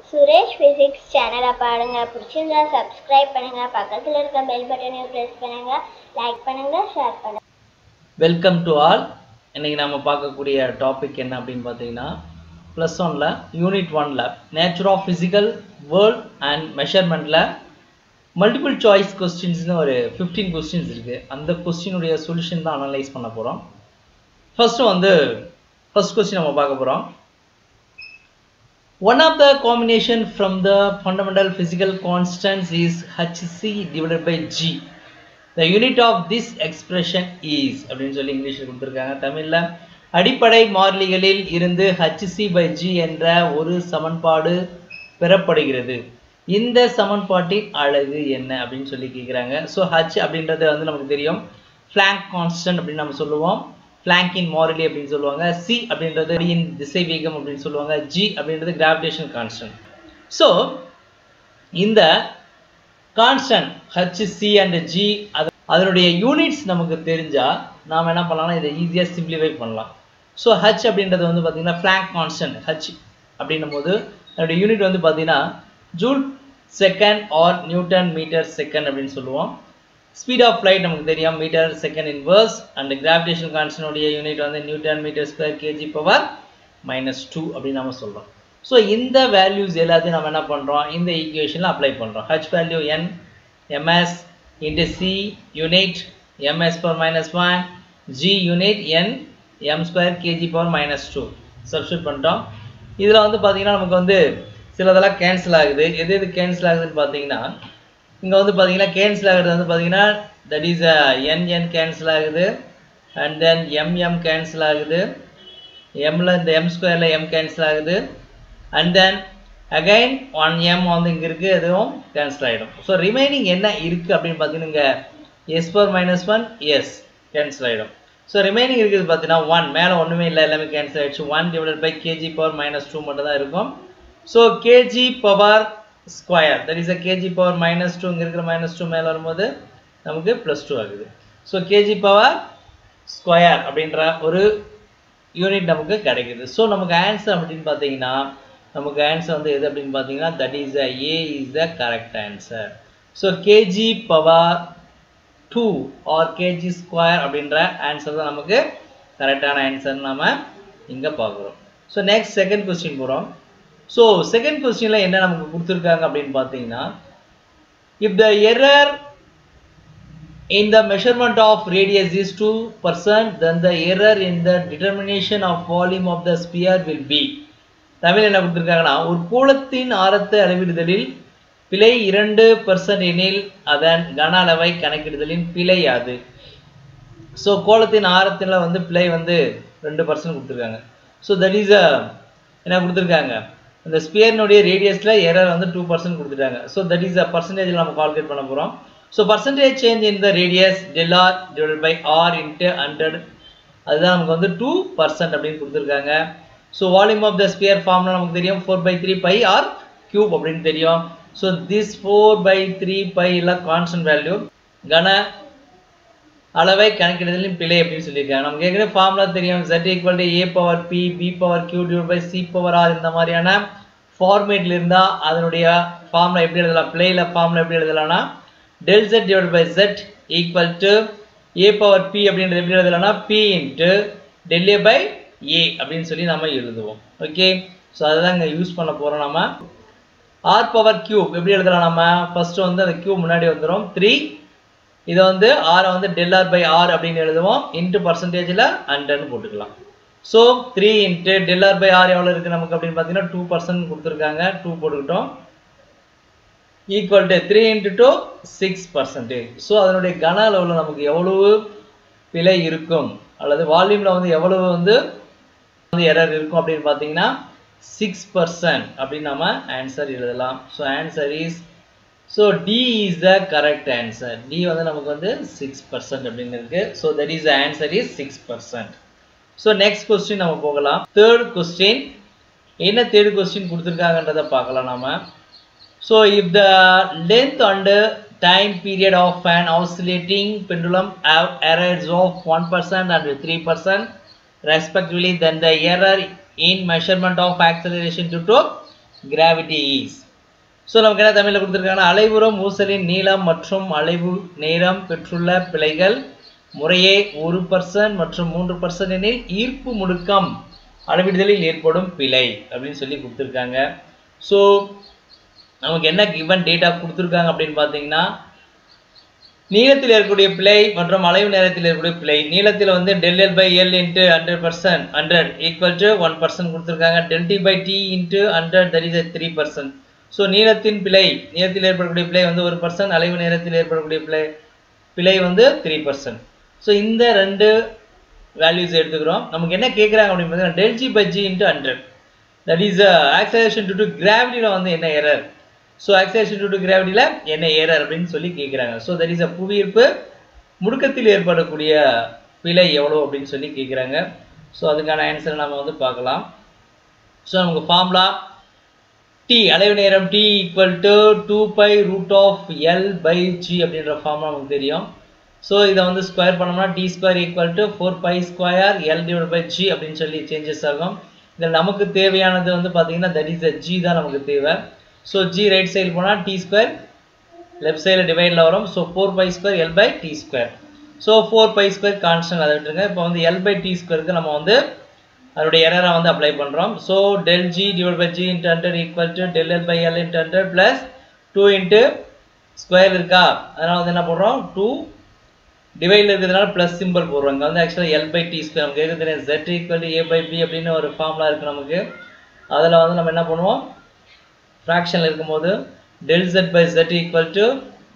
Suresh physics சேனலை பாருங்க பிடிச்சிருந்தா சப்ஸ்கிரைப் பண்ணுங்க பக்கத்தில் இருக்க பெல் பட்டனையும் ப்ரெஸ் பண்ணுங்க லைக் பண்ணுங்க ஷேர் பண்ணுங்க வெல்கம் டு ஆல் இன்னைக்கு நம்ம பார்க்கக்கூடிய டாபிக் என்ன அப்படின்னு பார்த்தீங்கன்னா ப்ளஸ் ஒனில் யூனிட் ஒனில் nature of physical world and மெஷர்மெண்ட்டில் மல்டிபிள் சாய்ஸ் கொஸ்டின்ஸ்னு ஒரு ஃபிஃப்டீன் கொஸ்டின்ஸ் இருக்குது அந்த கொஸ்டினுடைய சொல்யூஷன் தான் அனலைஸ் பண்ண போகிறோம் ஃபஸ்ட்டு வந்து ஃபர்ஸ்ட் கொஸ்டின் நம்ம பார்க்க போகிறோம் One of the combination from the fundamental physical constants is hc divided by g. The unit of this expression is அப்படின்னு சொல்லி இங்கிலீஷில் கொடுத்துருக்காங்க தமிழில் அடிப்படை மாறிலிகளில் இருந்து hc by g என்ற ஒரு சமன்பாடு பெறப்படுகிறது இந்த சமன்பாட்டின் அழகு என்ன அப்படின்னு சொல்லி கேட்குறாங்க ஸோ h அப்படின்றது வந்து நமக்கு தெரியும் ஃப்ளாங்க் கான்ஸ்டன்ட் அப்படின்னு நம்ம சொல்லுவோம் ஃப்ளாங்கின் மாறிலி அப்படின்னு சொல்லுவாங்க சி அப்படின்றது அடியின் திசை வேகம் அப்படின்னு சொல்லுவாங்க ஜி அப்படின்றது கிராவிடேஷன் கான்ஸ்டன்ட் ஸோ இந்த constant H C and G அது அதனுடைய யூனிட்ஸ் நமக்கு தெரிஞ்சால் நாம் என்ன பண்ணலாம்னா இதை ஈஸியாக சிம்பிளிஃபை பண்ணலாம் ஸோ ஹச் அப்படின்றது வந்து பார்த்திங்கன்னா ஃப்ளாங்க் கான்ஸ்டன்ட் ஹச் அப்படின்னும் போது அதனுடைய யூனிட் வந்து பார்த்திங்கன்னா joule second or newton metre second அப்படின்னு சொல்லுவோம் ஸ்பீட் ஆஃப் லைட் நமக்கு தெரியும் metre second inverse and gravitation கான்ஸ்டன்டோடைய யூனிட் வந்து newton metre square KG power minus two அப்படின்னு நம்ம சொல்கிறோம் ஸோ இந்த வேல்யூஸ் எல்லாத்தையும் நம்ம என்ன பண்ணுறோம் இந்த ஈக்குவேஷனில் அப்ளை பண்ணுறோம் H value N MS into C unit MS power minus one G unit N M square KG power minus two substitute பண்ணிட்டோம் இதில் வந்து பார்த்திங்கன்னா நமக்கு வந்து சிலதெல்லாம் கேன்சல் ஆகுது எது எது கேன்சல் ஆகுதுன்னு பார்த்தீங்கன்னா இங்கே வந்து பார்த்தீங்கன்னா கேன்சல் ஆகுறது வந்து பார்த்தீங்கன்னா that is N N cancel ஆகுது அண்ட் தென் எம்எம் கேன்சல் ஆகுது எம்மில் இந்த எம் ஸ்கொயரில் எம் கேன்சல் ஆகுது and then again one M வந்து இங்கே இருக்குது எதுவும் கேன்சல் ஆகிடும் ஸோ ரிமைனிங் என்ன இருக்குது அப்படின்னு பார்த்தீங்கன்னா இங்கே S power minus one S cancel ஆகிடும் ஸோ ரிமைனிங் இருக்குது பார்த்தீங்கன்னா ஒன் மேலே ஒன்றுமே இல்லை எல்லாமே கேன்சல் ஆகிடுச்சு one divided by KG power minus two மட்டும் தான் இருக்கும் so KG power square that is uh KG power minus two இங்கே இருக்கிற மைனஸ் டூ மேலே வரும்போது நமக்கு ப்ளஸ் டூ ஆகுது ஸோ கேஜி பவர் ஸ்கொயர் அப்படின்ற ஒரு யூனிட் நமக்கு கிடைக்குது ஸோ நமக்கு ஆன்சர் அப்படின்னு பார்த்தீங்கன்னா நமக்கு ஆன்சர் வந்து எது அப்படின்னு பார்த்தீங்கன்னா that is uh A is the correct answer so KG power two or KG square அப்படின்ற ஆன்சர் தான் நமக்கு கரெக்டான ஆன்சர் நம்ம இங்கே பார்க்குறோம் ஸோ நெக்ஸ்ட் செகண்ட் கொஸ்டின் போகிறோம் ஸோ செகண்ட் கொஸ்டினில் என்ன நமக்கு கொடுத்துருக்காங்க அப்படின்னு பார்த்தீங்கன்னா if the error in the measurement of radius is 2% then the error in the determination of volume of the sphere will be Tamil என்ன கொடுத்துருக்காங்கன்னா ஒரு கோளத்தின் ஆரத்தை அளவிடுதலில் பிழை இரண்டு பர்சன்ட் எனில் அதன் கன அளவை கணக்கிடுதலின் பிழை யாது ஸோ கோளத்தின் ஆரத்தில் வந்து பிழை வந்து ரெண்டு பர்சன்ட் கொடுத்துருக்காங்க ஸோ தட் இஸ் அ என்ன கொடுத்துருக்காங்க இந்த ஸ்பியர்னுடைய ரேடியஸில் எரர் வந்து டூ பர்சன்ட் கொடுத்துட்டாங்க ஸோ தட் இஸ் அ பர்சன்டேஜில் நம்ம கால்குலேட் பண்ண போகிறோம் so percentage change in the radius del R divide by R into hundred அதுதான் நமக்கு வந்து டூ பர்சன்ட் அப்படின்னு கொடுத்துருக்காங்க so volume of the sphere formula நமக்கு தெரியும் four by three pi R cube அப்படின்னு தெரியும் so this four by three pi எல்லாம் கான்ஸ்டன்ட் வேல்யூ கன அளவை கணக்கிடுதலின் பிழை அப்படின்னு சொல்லியிருக்காங்க நமக்கு ஏற்கனவே ஃபார்முலா தெரியும் z equal to A power P B power Q divide by C power R இந்த மாதிரியான ஃபார்மேட்ல இருந்தால் அதனுடைய ஃபார்முலா எப்படி எழுதலாம் பிளேயில் ஃபார்முலா எப்படி எழுதலாம்னா del z divided by z equal to a power p அப்படின்றது எப்படி எழுதலாம்னா p into del a by a அப்படின்னு சொல்லி நம்ம எழுதுவோம் ஓகே ஸோ அதுதான் இங்கே யூஸ் பண்ண போகிறோம் நம்ம r பவர் கியூப் எப்படி எழுதலாம் நம்ம ஃபர்ஸ்ட் வந்து அந்த கியூப் முன்னாடி வந்துடும் த்ரீ இதை வந்து ஆரை வந்து டெல் ஆர் பை ஆர் அப்படின்னு எழுதுவோம் இன்ட்டு பர்சன்டேஜில் ஹண்ட்ரட்னு போட்டுக்கலாம் so three into del R by R எவ்வளோ இருக்குது நமக்கு அப்படின்னு பார்த்தீங்கன்னா டூ பர்சன்ட் கொடுத்துருக்காங்க டூ போட்டுக்கிட்டோம் equal to three into two six percentage so அதனுடைய கன அளவில் நமக்கு எவ்வளவு பிழை இருக்கும் அல்லது வால்யூமில் வந்து எவ்வளவு வந்து வந்து எரர் இருக்கும் அப்படின்னு பார்த்தீங்கன்னா சிக்ஸ் பர்சன்ட் அப்படின்னு நம்ம ஆன்சர் எழுதலாம் so answer is so D is the correct answer D வந்து நமக்கு வந்து சிக்ஸ் பர்சன்ட் அப்படின்னு இருக்கு so that is the answer is six percent so next question நம்ம போகலாம் தேர்ட் கொஸ்டின் என்ன தேர்ட் கொஸ்டின் கொடுத்துருக்காங்கன்றதை பார்க்கலாம் நாம So if the length and time period of an oscillating pendulum have errors of 1% and 3% respectively then the error in measurement of acceleration due to gravity is so நமக்கு என்ன தமிழில் கொடுத்துருக்காங்கன்னா அலைவுறம் ஊசலின் நீளம் மற்றும் அலைவு நேரம் பெற்றுள்ள பிழைகள் முறையே ஒரு பர்சன்ட் மற்றும் மூன்று பர்சன்ட் எனில் ஈர்ப்பு முடுக்கம் அளவிடுதலில் ஏற்படும் பிழை அப்படின்னு சொல்லி கொடுத்துருக்காங்க ஸோ நமக்கு என்ன கிவன் டேட்டா கொடுத்துருக்காங்க அப்படின்னு பார்த்தீங்கன்னா நீளத்தில் இருக்கக்கூடிய பிழை மற்றும் அலைவு நேரத்தில் இருக்கக்கூடிய பிழை நீளத்தில் வந்து del L by L into hundred percent hundred equal to one percent கொடுத்துருக்காங்க del T by T into hundred that is three percent so நீளத்தின் பிழை நீளத்தில் ஏற்படக்கூடிய பிழை வந்து ஒரு பர்சன்ட் அலைவு நேரத்தில் ஏற்படக்கூடிய பிழை பிழை வந்து த்ரீ பர்சன்ட் ஸோ இந்த ரெண்டு வேல்யூஸ் எடுத்துக்கிறோம் நமக்கு என்ன கேட்குறாங்க அப்படின்னு பார்த்தீங்கன்னா del G by G into hundred that is acceleration due to கிராவிட்டியில் வந்து என்ன error so acceleration due to கிராவிட்டியில் என்ன எரர் அப்படின்னு சொல்லி கேட்குறாங்க ஸோ தட் இஸ் அ புவியீர்ப்பு முடுக்கத்தில் ஏற்படக்கூடிய பிழை எவ்வளோ அப்படின்னு சொல்லி கேட்குறாங்க ஸோ அதுக்கான ஆன்சரை நம்ம வந்து பார்க்கலாம் ஸோ நமக்கு ஃபார்முலா டி அலைவு நேரம் T equal to two pi root of L by G அப்படின்ற ஃபார்முலா நமக்கு தெரியும் ஸோ இதை வந்து ஸ்கொயர் பண்ணோம்னா T square equal to four pi square L divide by G அப்படின்னு சொல்லி சேஞ்சஸ் ஆகும் இதில் நமக்கு தேவையானது வந்து பார்த்தீங்கன்னா தட் இஸ் ஜி தான் நமக்கு தேவை ஸோ ஜி ரைட் சைடு போனால் டி ஸ்கொயர் லெஃப்ட் சைடில் டிவைடில் வரும் so four pi square L by T square so four pi square constant அதை விட்டுருங்க இப்போ வந்து எல் பை டி ஸ்கொயருக்கு நம்ம வந்து அதோடைய எரரை வந்து அப்ளை பண்ணுறோம் so del G divide by G into hundred equal to del L by L into hundred plus two into square இருக்கா அதனால் வந்து என்ன பண்ணுறோம் டூ டிவைடில் இருக்கிறதுனால ப்ளஸ் சிம்பிள் போடுறோம் இங்கே வந்து ஆக்சுவலாக எல் பை டி ஸ்கொயர் நமக்கு எது தெரியும் Z equal to A by B அப்படின்னு ஒரு ஃபார்முலா இருக்குது நமக்கு அதில் வந்து நம்ம என்ன பண்ணுவோம் ஃப்ராக்ஷனில் இருக்கும்போது del Z by Z equal to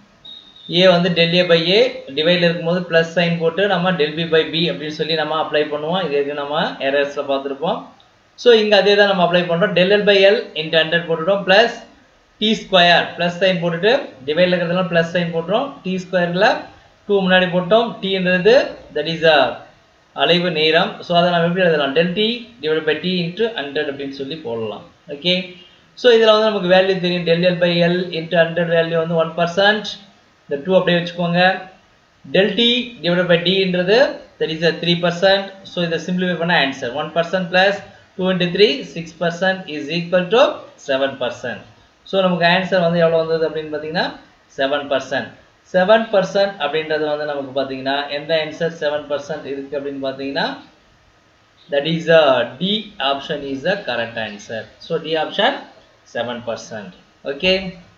A வந்து டெல் ஏ பை ஏ டிவைடில் இருக்கும்போது ப்ளஸ் சைன் போட்டு நம்ம டெல் பி பை பி அப்படின்னு சொல்லி நம்ம அப்ளை பண்ணுவோம் இது எது நம்ம எரர்ஸில் பார்த்துருப்போம் ஸோ இங்கே அதே தான் நம்ம அப்ளை பண்ணுறோம் del L by L into hundred போட்டுட்டோம் plus T square plus sign போட்டுட்டு டிவைடில் இருக்கிறதுலாம் ப்ளஸ் சைன் போட்டுரும் டி ஸ்கொயரில் டூ முன்னாடி போட்டோம் டீன்றது தட் இஸ் அ அலைவு நேரம் ஸோ அதை நம்ம எப்படி எழுதலாம் del T divide by T into hundred அப்படின்னு சொல்லி போடலாம் ஓகே ஸோ இதில் வந்து நமக்கு வேல்யூ தெரியும் del L by L into hundred value வந்து ஒன் பர்சன்ட் இந்த டூ அப்படியே வச்சுக்கோங்க டெல் டி டிவைட் பை டின்றது that is a three percent so இதை சிம்பிளிஃபை பண்ண answer one percent plus two into three six percent is equal to seven percent so நமக்கு answer வந்து எவ்வளோ வந்தது அப்படின்னு பார்த்தீங்கன்னா செவன் பர்சன்ட் செவன் பர்சன்ட் அப்படின்றது வந்து நமக்கு பார்த்தீங்கன்னா எந்த ஆன்சர் செவன் பர்சன்ட் இருக்குது அப்படின்னு பார்த்தீங்கன்னா that is a D option is the correct answer so D option seven percent okay